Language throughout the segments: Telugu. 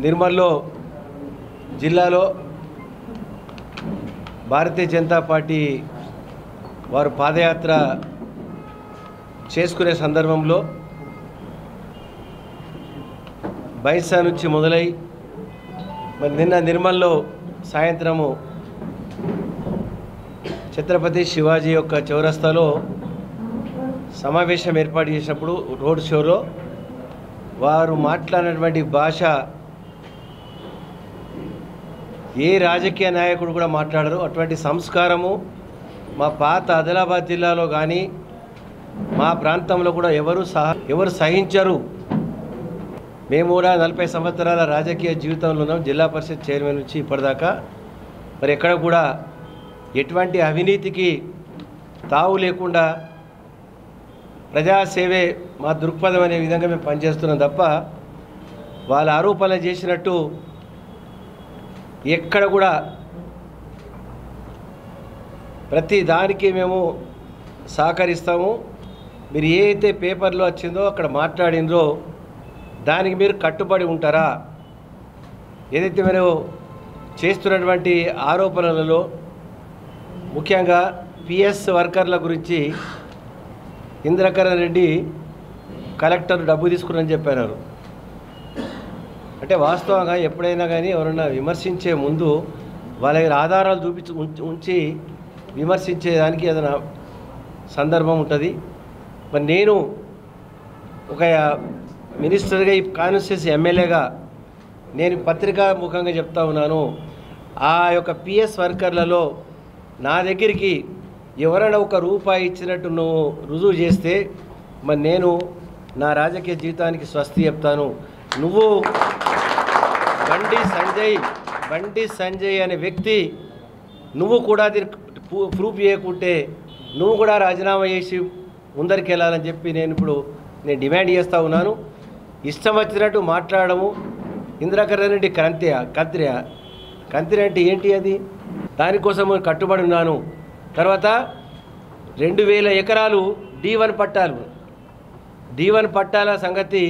నిర్మల్లో జిల్లాలో భారతీయ జనతా పార్టీ వారు పాదయాత్ర చేసుకునే సందర్భంలో బైసా నుంచి మొదలై మరి నిన్న నిర్మల్లో సాయంత్రము ఛత్రపతి శివాజీ యొక్క చౌరస్తాలో సమావేశం ఏర్పాటు చేసినప్పుడు రోడ్ షోలో వారు మాట్లాడినటువంటి భాష ఏ రాజకీయ నాయకుడు కూడా మాట్లాడరు అటువంటి సంస్కారము మా పాత ఆదిలాబాద్ జిల్లాలో కానీ మా ప్రాంతంలో కూడా ఎవరు సహ ఎవరు సహించరు మేము కూడా నలభై సంవత్సరాల రాజకీయ జీవితంలో ఉన్నాం జిల్లా పరిషత్ చైర్మన్ నుంచి ఇప్పటిదాకా మరి ఎక్కడ కూడా ఎటువంటి అవినీతికి తావు లేకుండా ప్రజాసేవే మా దృక్పథం అనే విధంగా మేము పనిచేస్తున్నాం తప్ప వాళ్ళ ఆరోపణలు చేసినట్టు ఎక్కడ కూడా ప్రతి దానికి మేము సహకరిస్తాము మీరు ఏ అయితే పేపర్లో వచ్చిందో అక్కడ మాట్లాడినరో దానికి మీరు కట్టుబడి ఉంటారా ఏదైతే మీరు చేస్తున్నటువంటి ఆరోపణలలో ముఖ్యంగా పిఎస్ వర్కర్ల గురించి ఇంద్రకరణ్ రెడ్డి కలెక్టర్ డబ్బు తీసుకురని చెప్పారు అంటే వాస్తవంగా ఎప్పుడైనా కానీ ఎవరైనా విమర్శించే ముందు వాళ్ళ దగ్గర ఆధారాలు చూపించి ఉంచి- ఉంచి విమర్శించేదానికి ఏదైనా సందర్భం ఉంటుంది మరి నేను ఒక మినిస్టర్గా ఈ కాన్స్టిట్యూన్సీ ఎమ్మెల్యేగా నేను పత్రికా ముఖంగా చెప్తా ఉన్నాను ఆ యొక్క పిఎస్ వర్కర్లలో నా దగ్గరికి ఎవరైనా ఒక రూపాయి ఇచ్చినట్టు నువ్వు రుజువు చేస్తే మరి నేను నా రాజకీయ జీవితానికి స్వస్తి చెప్తాను నువ్వు బండి సంజయ్ బండి సంజయ్ అనే వ్యక్తి నువ్వు కూడా దీనికి ప్రూ- ప్రూఫ్ చేయకుంటే నువ్వు కూడా రాజీనామా చేసి ముందరికి వెళ్ళాలని చెప్పి నేను ఇప్పుడు నేను డిమాండ్ చేస్తూ ఉన్నాను ఇష్టం వచ్చినట్టు మాట్లాడము ఇంద్రకరణ్ రెడ్డి కంత్య కంత్రియ కంత్రి అంటే ఏంటి అది దానికోసం నేను కట్టుబడి ఉన్నాను తర్వాత రెండు వేల ఎకరాలు డి వన్ పట్టాలు డి వన్ పట్టాల సంగతి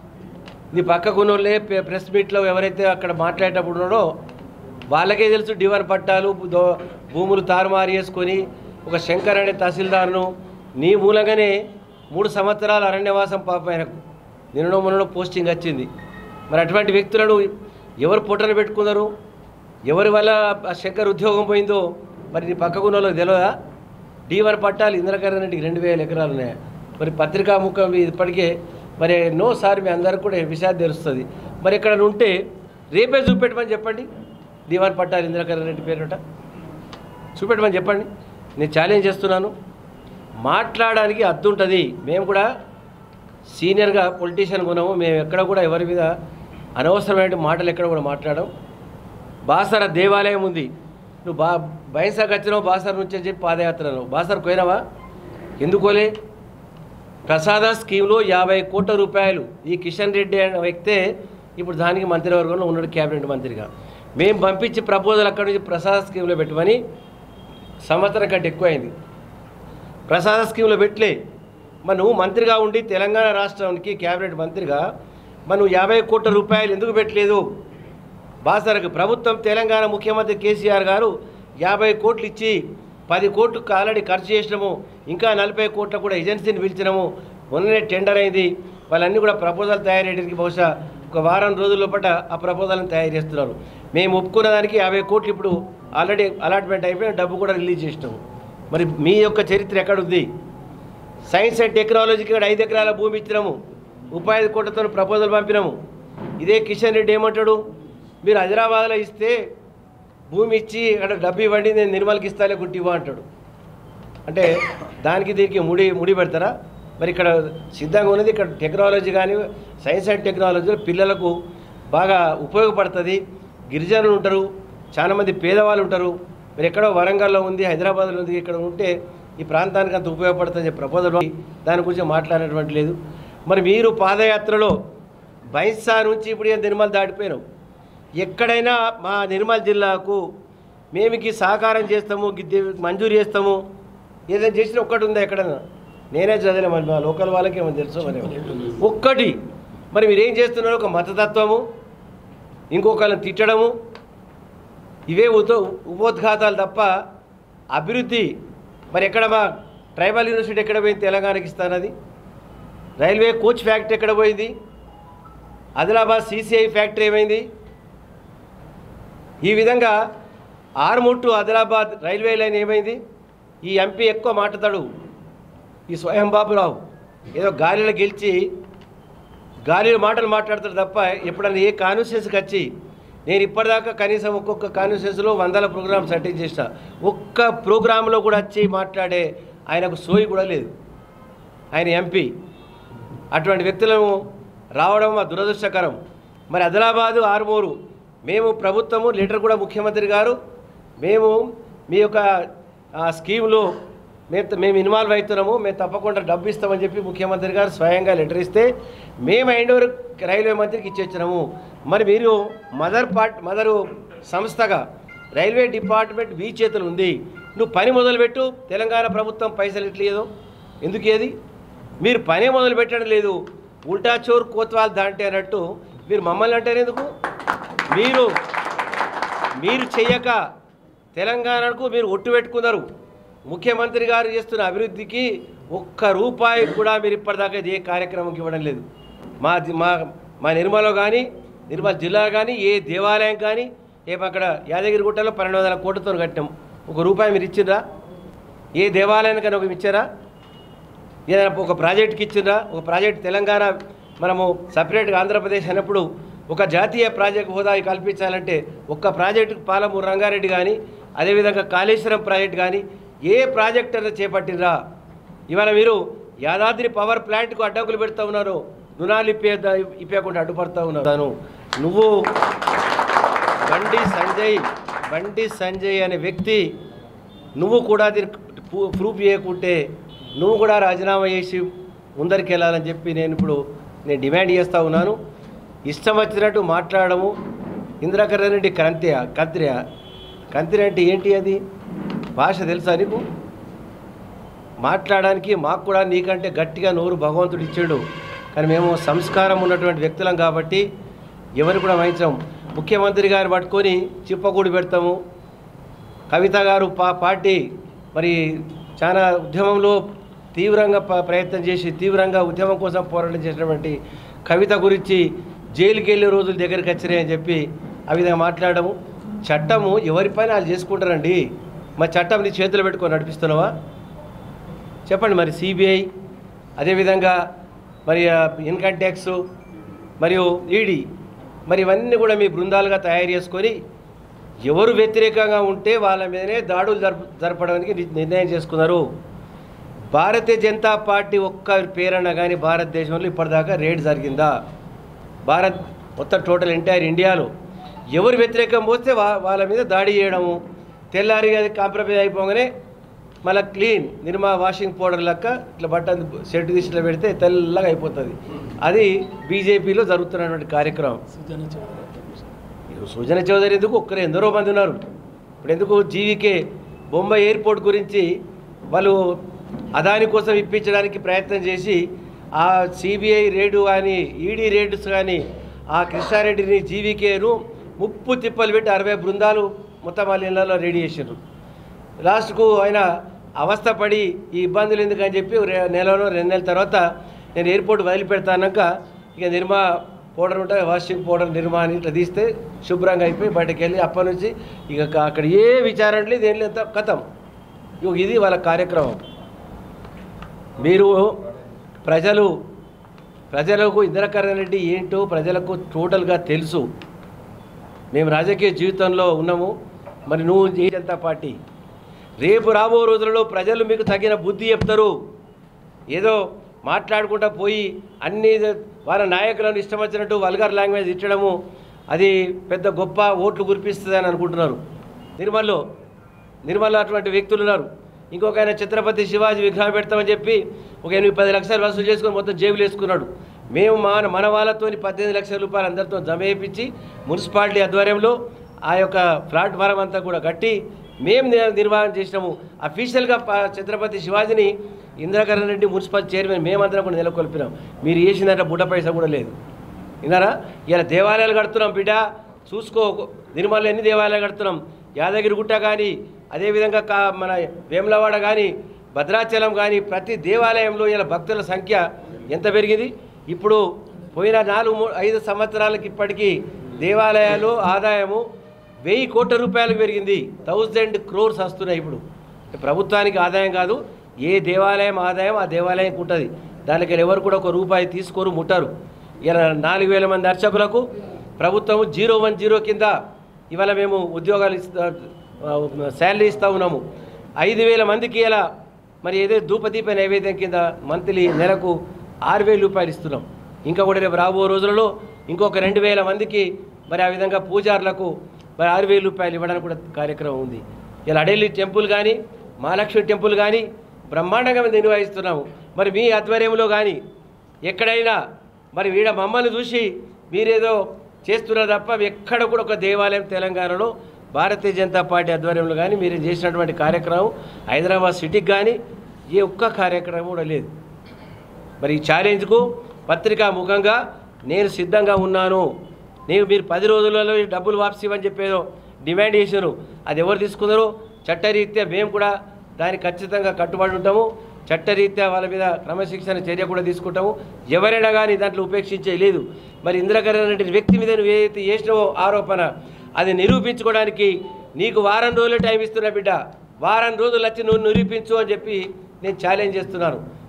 నీ పక్కకున్నోళ్ళే ప్రె- ప్రెస్ మీట్లో ఎవరైతే అక్కడ మాట్లాడేటప్పుడు ఉన్నాడో వాళ్ళకే తెలుసు డివర్ పట్టాలు దో- భూములు తారుమారు చేసుకొని ఒక శంకర్ అనే తహసీల్దార్ను నీ మూలంగానే మూడు సంవత్సరాల అరణ్యవాసం పాప ఆయనకు నిన్ననో మొన్ననో పోస్టింగ్ వచ్చింది మరి అటువంటి వ్యక్తులను ఎవరు పొట్టన పెట్టుకున్నారు ఎవరి వల్ల ఆ శంకర్ ఉద్యోగం పోయిందో మరి నీ పక్కకున్న వాళ్ళకి తెలియదా డీవర్ పట్టాలు ఇంద్రకరణ్ రెడ్డికి రెండు వేల ఎకరాలు ఉన్నాయి మరి పత్రికా ముఖం మీద ఇప్పటికే మరి ఎన్నో సార్ మీ అందరికి కూడా ఈ విషయాలు తెలుస్తుంది మరి ఇక్కడ ఉంటే రేపే చూపెట్టమని చెప్పండి దీవాన్ పట్టాలు ఇంద్రకరణ్ రెడ్డి పేరుట చూపెట్టమని చెప్పండి నేను ఛాలెంజ్ చేస్తున్నాను మాట్లాడడానికి అద్దు ఉంటుంది మేము కూడా సీనియర్గా పొలిటీషియన్ కొన్నాము మేము ఎక్కడ కూడా ఎవరి మీద అనవసరమైన మాటలు ఎక్కడ కూడా మాట్లాడడం బాసర దేవాలయం ఉంది నువ్వు బా బైసాకు వచ్చినావు బాసర నుంచి అని చెప్పి పాదయాత్రను బాసరకు పోయినావా ఎందుకోలే ప్రసాద స్కీమ్లో యాభై కోట్ల రూపాయలు ఈ కిషన్ రెడ్డి అనే వ్యక్తే ఇప్పుడు దానికి మంత్రివర్గంలో ఉన్నాడు క్యాబినెట్ మంత్రిగా మేము పంపించి ప్రపోజల్ అక్కడి నుంచి ప్రసాద స్కీమ్లో పెట్టమని సంవత్సరం కంటే ఎక్కువైంది ప్రసాద స్కీమ్లో పెట్టలే మరి నువ్వు మంత్రిగా ఉండి తెలంగాణ రాష్ట్రానికి క్యాబినెట్ మంత్రిగా మరి నువ్వు యాభై కోట్ల రూపాయలు ఎందుకు పెట్టలేదు బాసరకు ప్రభుత్వం తెలంగాణ ముఖ్యమంత్రి కేసీఆర్ గారు యాభై కోట్లు ఇచ్చి పది కోట్లు ఆల్రెడీ ఖర్చు చేసినాము ఇంకా నలభై కోట్ల కూడా ఏజెన్సీని పిలిచినాము మొన్ననే టెండర్ అయింది వాళ్ళన్నీ కూడా ప్రపోజల్ తయారయ్యడానికి బహుశా ఒక వారం రోజుల లోపల ఆ ప్రపోజల్ని తయారు చేస్తున్నారు మేము ఒప్పుకున్న దానికి యాభై కోట్లు ఇప్పుడు ఆల్రెడీ అలాట్మెంట్ అయిపోయిన డబ్బు కూడా రిలీజ్ చేసినాము మరి మీ యొక్క చరిత్ర ఎక్కడుంది సైన్స్ అండ్ టెక్నాలజీకి ఇక్కడ ఐదు ఎకరాల భూమి ఇచ్చినాము ఉపాధి కోట్లతో ప్రపోజల్ పంపినాము ఇదే కిషన్ రెడ్డి ఏమంటాడు మీరు హైదరాబాద్లో ఇస్తే భూమి ఇచ్చి అక్కడ డబ్బు ఇవ్వండి నేను నిర్మల్కి ఇస్తాలే గుట్టివ్వ అంటాడు అంటే దానికి దీనికి ముడి ముడి పెడతారా మరి ఇక్కడ సిద్ధంగా ఉన్నది ఇక్కడ టెక్నాలజీ కానీ సైన్స్ అండ్ టెక్నాలజీ పిల్లలకు బాగా ఉపయోగపడుతుంది గిరిజనులు ఉంటారు చాలామంది పేదవాళ్ళు ఉంటారు మీరు ఎక్కడో వరంగల్లో ఉంది హైదరాబాద్లో ఉంది ఇక్కడ ఉంటే ఈ ప్రాంతానికి అంత ఉపయోగపడుతుంది ప్రపోజల్ దాని గురించి మాట్లాడినటువంటి లేదు మరి మీరు పాదయాత్రలో బైన్సా నుంచి ఇప్పుడు ఇక నిర్మల్ దాటిపోయినాం ఎక్కడైనా మా నిర్మల్ జిల్లాకు మేమికి సహకారం చేస్తాము గిద్ది మంజూరు చేస్తాము ఏదైనా చేసిన ఒక్కటి ఉందా ఎక్కడైనా నేనే చదివిన మరి మా లోకల్ వాళ్ళకి ఏమో తెలుసు మరి ఒక్కటి మరి మీరు ఏం చేస్తున్నారు ఒక మతతత్వము ఇంకొకరిని తిట్టడము ఇవే ఉతో ఉపోద్ఘాతాలు తప్ప అభివృద్ధి మరి ఎక్కడ మా ట్రైబల్ యూనివర్సిటీ ఎక్కడ పోయింది తెలంగాణకి ఇస్తానది రైల్వే కోచ్ ఫ్యాక్టరీ ఎక్కడ పోయింది ఆదిలాబాద్ సీసీఐ ఫ్యాక్టరీ ఏమైంది ఈ విధంగా ఆర్ముట్టు ఆదిలాబాద్ రైల్వే లైన్ ఏమైంది ఈ ఎంపీ ఎక్కువ మాట్లాడతాడు ఈ స్వయం బాబురావు ఏదో గాలిలో గెలిచి గాలిలో మాటలు మాట్లాడతాడు తప్ప ఎప్పుడన్నా ఏ కాన్స్టిట్యూన్సీకి వచ్చి నేను ఇప్పటిదాకా కనీసం ఒక్కొక్క కాన్స్టిట్యూన్సీలో వందల ప్రోగ్రామ్స్ అటెండ్ చేసిన ఒక్క ప్రోగ్రాంలో కూడా వచ్చి మాట్లాడే ఆయనకు సోయి కూడా లేదు ఆయన ఎంపీ అటువంటి వ్యక్తులను రావడం మా దురదృష్టకరం మరి ఆదిలాబాదు ఆరుమూరు మేము ప్రభుత్వము లెటర్ కూడా ముఖ్యమంత్రి గారు మేము మీ యొక్క ఆ, స్కీమ్లో మేము మేము ఇన్వాల్వ్ అవుతున్నాము మేము తప్పకుండా డబ్బు ఇస్తామని చెప్పి ముఖ్యమంత్రి గారు స్వయంగా లెటర్ ఇస్తే మేము ఐండోర్ రైల్వే మంత్రికి ఇచ్చేచ్చినాము మరి మీరు మదర్ పార్ట్ మదరు సంస్థగా రైల్వే డిపార్ట్మెంట్ మీ చేతులు ఉంది నువ్వు పని మొదలుపెట్టు తెలంగాణ ప్రభుత్వం పైసలు ఇట్లేదు ఎందుకు ఏది మీరు పనే మొదలు పెట్టడం లేదు ఉల్టా చోర్ కోత్వాల్ దాంటే అన్నట్టు మీరు మమ్మల్ని అంటారు ఎందుకు మీరు మీరు చెయ్యక తెలంగాణకు మీరు ఒట్టు పెట్టుకున్నారు ముఖ్యమంత్రి గారు చేస్తున్న అభివృద్ధికి ఒక్క రూపాయి కూడా మీరు ఇప్పటిదాకా ఏ కార్యక్రమంకి ఇవ్వడం లేదు మా జి- మా మా నిర్మలో కానీ నిర్మల్ జిల్లా కానీ ఏ దేవాలయం కానీ ఏ అక్కడ యాదగిరిగుట్టలో పన్నెండు వందల కోట్లతో కట్టినాం ఒక రూపాయి మీరు ఇచ్చిండ్రా ఏ దేవాలయానికైనా ఒక ఇచ్చారా ఏదైనా ఒక ప్రాజెక్ట్కి ఇచ్చిండ్రా ఒక ప్రాజెక్ట్ తెలంగాణ మనము సపరేట్గా ఆంధ్రప్రదేశ్ అయినప్పుడు ఒక జాతీయ ప్రాజెక్ట్ హోదా కల్పించాలంటే ఒక్క ప్రాజెక్టుకు పాలమూరు రంగారెడ్డి కానీ అదేవిధంగా కాళేశ్వరం ప్రాజెక్ట్ కానీ ఏ ప్రాజెక్ట్ అయినా చేపట్టినరా ఇవాళ మీరు యాదాద్రి పవర్ ప్లాంట్కు అడ్డంకులు పెడతా ఉన్నారు రుణాలు ఇప్పే ఇప్పకుండా అడ్డుపడతా ఉన్నారు నువ్వు బండి సంజయ్ బండి సంజయ్ అనే వ్యక్తి నువ్వు కూడా దీనికి ప్రూ- ప్రూఫ్ చేయకుంటే నువ్వు కూడా రాజీనామా చేసి ముందరికి వెళ్ళాలని చెప్పి నేను ఇప్పుడు నేను డిమాండ్ చేస్తూ ఉన్నాను ఇష్టం వచ్చినట్టు మాట్లాడము ఇంద్రకరణ్ రెడ్డి కంత్య కంత్రియ కంత్రి అంటే ఏంటి అది భాష తెలుసా నీకు మాట్లాడడానికి మాకు కూడా నీకంటే గట్టిగా నోరు భగవంతుడు ఇచ్చాడు కానీ మేము సంస్కారం ఉన్నటువంటి వ్యక్తులం కాబట్టి ఎవరు కూడా వహించాం ముఖ్యమంత్రి గారు పట్టుకొని చిప్పకూడి పెడతాము కవిత గారు పా పార్టీ మరి చాలా ఉద్యమంలో తీవ్రంగా ప- ప్రయత్నం చేసి తీవ్రంగా ఉద్యమం కోసం పోరాటం చేసినటువంటి కవిత గురించి జైలుకి వెళ్ళే రోజులు దగ్గరికి వచ్చినాయి అని చెప్పి ఆ విధంగా మాట్లాడము చట్టము ఎవరి పైన వాళ్ళు చేసుకుంటారండి మరి చట్టం నీ చేతిలో పెట్టుకొని నడిపిస్తున్నావా చెప్పండి మరి సిబిఐ అదేవిధంగా మరి ఆ, ఇన్కమ్ ట్యాక్స్ మరియు ఈడీ మరి ఇవన్నీ కూడా మీ బృందాలుగా తయారు చేసుకొని ఎవరు వ్యతిరేకంగా ఉంటే వాళ్ళ మీదనే దాడులు జరప జరపడానికి ని- నిర్ణయం చేసుకున్నారు భారతీయ జనతా పార్టీ ఒక్క పేరన్న కానీ భారతదేశంలో ఇప్పటిదాకా రేడ్ జరిగిందా భారత్ మొత్తం టోటల్ ఎంటైర్ ఇండియాలో ఎవరు వ్యతిరేకం పోస్తే వా వాళ్ళ మీద దాడి చేయడము తెల్లారి అది కాంప్రమైజ్ అయిపోగానే మళ్ళీ క్లీన్ నిర్మా వాషింగ్ పౌడర్ లెక్క ఇట్లా బట్టన్ షర్ట్ తీసి ఇట్లా పెడితే తెల్లగా అయిపోతుంది అది బీజేపీలో జరుగుతున్నటువంటి కార్యక్రమం ఇక సుజన చౌదరి ఎందుకు ఒక్కరు ఎందరో మంది ఉన్నారు ఇప్పుడు ఎందుకు జీవికే బొంబాయి ఎయిర్పోర్ట్ గురించి వాళ్ళు అదాని కోసం ఇప్పించడానికి ప్రయత్నం చేసి ఆ సిబిఐ రేడు కానీ ఈడీ రేడ్స్ కానీ ఆ కృష్ణారెడ్డిని జీవికేను ముప్పు తిప్పలు పెట్టి అరవై బృందాలు మొత్తం వాళ్ళ ఇళ్లలో రెడీ చేసారు లాస్ట్కు ఆయన అవస్థపడి ఈ ఇబ్బందులు ఎందుకని చెప్పి రె- నెలలో రెండు నెలల తర్వాత నేను ఎయిర్పోర్ట్ వదిలిపెడతానాక ఇక నిర్మా పౌడర్ ఉంటే వాషింగ్ పౌడర్ నిర్మా అని ఇట్లా తీస్తే శుభ్రంగా అయిపోయి బయటకు వెళ్ళి అప్పటి నుంచి ఇక క- అక్కడ ఏ విచారణ లేదు ఏం లేదు కథం ఇగో ఇది వాళ్ళ కార్యక్రమం మీరు ప్రజలు ప్రజలకు ఇంద్రకరణ్ రెడ్డి ఏంటో ప్రజలకు టోటల్గా తెలుసు మేము రాజకీయ జీవితంలో ఉన్నాము మరి నువ్వు ఏ జనతా పార్టీ రేపు రాబో రోజులలో ప్రజలు మీకు తగిన బుద్ధి చెప్తారు ఏదో మాట్లాడుకుంటా పోయి అన్ని వాళ్ళ నాయకులను ఇష్టం వచ్చినట్టు వల్గర్ లాంగ్వేజ్ ఇచ్చడము అది పెద్ద గొప్ప ఓట్లు గురిపిస్తుంది అని అనుకుంటున్నారు నిర్మల్లో నిర్మల్లో అటువంటి వ్యక్తులు ఉన్నారు ఇంకొక ఆయన ఛత్రపతి శివాజీ విగ్రహం పెడతామని చెప్పి ఒక ఎనిమిది పది లక్షలు వసూలు చేసుకొని మొత్తం జేబులు వేసుకున్నాడు మేము మా మన వాళ్ళతో పద్దెనిమిది లక్షల రూపాయలు అందరితో జమ చేయించి మున్సిపాలిటీ ఆధ్వర్యంలో ఆ యొక్క ప్లాట్ఫారం అంతా కూడా కట్టి మేము ని- నిర్వహణ చేసినాము అఫీషియల్గా ప- ఛత్రపతి శివాజీని ఇందిరాకరణ్ రెడ్డి మున్సిపల్ చైర్మన్ మేమందరం కూడా నెలకొల్పినాం మీరు చేసిందంటే బుడ్డ పైసా కూడా లేదు విన్నారా ఇలా దేవాలయాలు కడుతున్నాం బిడ్డ చూసుకో నిర్మల్లో ఎన్ని దేవాలయాలు కడుతున్నాం యాదగిరి గుట్ట కానీ అదేవిధంగా కా మన వేములవాడ కానీ భద్రాచలం కానీ ప్రతి దేవాలయంలో ఇలా భక్తుల సంఖ్య ఎంత పెరిగింది ఇప్పుడు పోయిన నాలుగు మూ- ఐదు సంవత్సరాలకి ఇప్పటికీ దేవాలయాలు ఆదాయము వెయ్యి కోట్ల రూపాయలకు పెరిగింది థౌజండ్ క్రోర్స్ వస్తున్నాయి ఇప్పుడు ప్రభుత్వానికి ఆదాయం కాదు ఏ దేవాలయం ఆదాయం ఆ దేవాలయంకి ఉంటుంది దానికి ఎవరు కూడా ఒక రూపాయి తీసుకోరు ముట్టరు ఇలా నాలుగు వేల మంది అర్చకులకు ప్రభుత్వం జీరో వన్ జీరో కింద ఇవాళ మేము ఉద్యోగాలు ఇస్తా శాలరీ ఇస్తూ ఉన్నాము ఐదు వేల మందికి ఇలా మరి ఏదో ధూపదీప నైవేద్యం కింద మంత్లీ నెలకు ఆరు వేల రూపాయలు ఇస్తున్నాం ఇంకా కూడా రేపు రాబో రోజులలో ఇంకొక రెండు వేల మందికి మరి ఆ విధంగా పూజారులకు మరి ఆరు వేల రూపాయలు ఇవ్వడానికి కూడా కార్యక్రమం ఉంది ఇలా అడేలి టెంపుల్ కానీ మహాలక్ష్మి టెంపుల్ కానీ బ్రహ్మాండంగా మేము నిర్వహిస్తున్నాము మరి మీ ఆధ్వర్యంలో కానీ ఎక్కడైనా మరి వీడ మమ్మల్ని చూసి మీరేదో చేస్తున్నారు తప్ప ఎక్కడ కూడా ఒక దేవాలయం తెలంగాణలో భారతీయ జనతా పార్టీ ఆధ్వర్యంలో కానీ మీరు చేసినటువంటి కార్యక్రమం హైదరాబాద్ సిటీకి కానీ ఏ ఒక్క కార్యక్రమం కూడా లేదు మరి ఈ ఛాలెంజ్కు పత్రికా ముఖంగా నేను సిద్ధంగా ఉన్నాను నేను మీరు పది రోజులలో ఈ డబ్బులు వాపసు ఇవ్వని చెప్పేదో డిమాండ్ చేశారు అది ఎవరు తీసుకున్నారో చట్టరీత్యా మేము కూడా దానికి ఖచ్చితంగా కట్టుబడి ఉంటాము చట్టరీత్యా వాళ్ళ మీద క్రమశిక్షణ చర్య కూడా తీసుకుంటాము ఎవరైనా కానీ దాంట్లో ఉపేక్షించే లేదు మరి ఇంద్రకరణ్ రెడ్డి వ్యక్తి మీద నువ్వు ఏదైతే చేసినావో ఆరోపణ అది నిరూపించుకోవడానికి నీకు వారం రోజులు టైం ఇస్తున్నా బిడ్డ వారం రోజులు వచ్చి నువ్వు నిరూపించు అని చెప్పి నేను ఛాలెంజ్ చేస్తున్నాను